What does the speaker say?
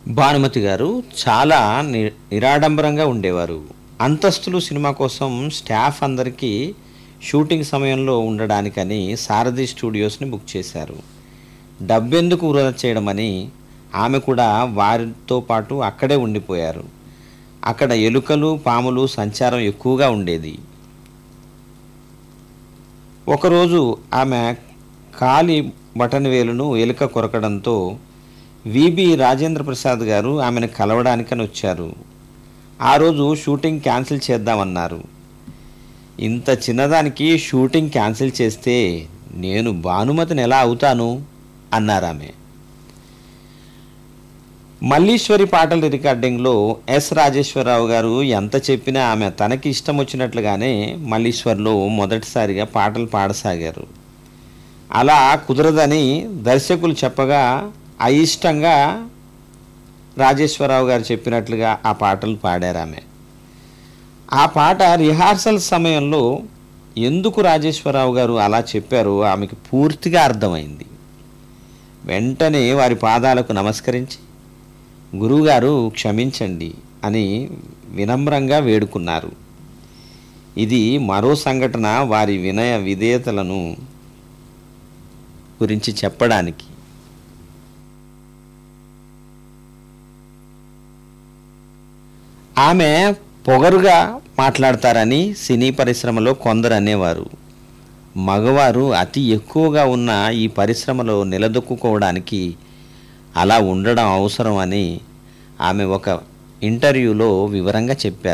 భానుమతి గారు చాలా ని నిరాడంబరంగా ఉండేవారు అంతస్తులు సినిమా కోసం స్టాఫ్ అందరికీ షూటింగ్ సమయంలో ఉండడానికని సారథి స్టూడియోస్ని బుక్ చేశారు డబ్బెందుకు వృధా చేయడమని ఆమె కూడా వారితో పాటు అక్కడే ఉండిపోయారు అక్కడ ఎలుకలు పాములు సంచారం ఎక్కువగా ఉండేది ఒకరోజు ఆమె కాలి బటన్ వేలును ఎలుక కొరకడంతో విబి రాజేంద్ర ప్రసాద్ గారు ఆమెను కలవడానికని వచ్చారు ఆ రోజు షూటింగ్ క్యాన్సిల్ చేద్దామన్నారు ఇంత చిన్నదానికి షూటింగ్ క్యాన్సిల్ చేస్తే నేను భానుమతిని ఎలా అవుతాను అన్నారు ఆమె మల్లీశ్వరి పాటల రికార్డింగ్లో ఎస్ రాజేశ్వరరావు గారు ఎంత చెప్పినా ఆమె తనకి ఇష్టం వచ్చినట్లుగానే మల్లీశ్వర్లో మొదటిసారిగా పాటలు పాడసాగారు అలా కుదరదని దర్శకులు చెప్పగా అయిష్టంగా రాజేశ్వరరావు గారు చెప్పినట్లుగా ఆ పాటలు పాడారు ఆమె ఆ పాట రిహార్సల్ సమయంలో ఎందుకు రాజేశ్వరరావు గారు అలా చెప్పారో ఆమెకు పూర్తిగా అర్థమైంది వెంటనే వారి పాదాలకు నమస్కరించి గురువుగారు క్షమించండి అని వినమ్రంగా వేడుకున్నారు ఇది మరో సంఘటన వారి వినయ విధేయతలను గురించి చెప్పడానికి ఆమె పొగరుగా మాట్లాడతారని సినీ పరిశ్రమలో కొందరు అనేవారు మగవారు అతి ఎక్కువగా ఉన్న ఈ పరిశ్రమలో నిలదొక్కుకోవడానికి అలా ఉండడం అవసరం అని ఆమె ఒక ఇంటర్వ్యూలో వివరంగా చెప్పారు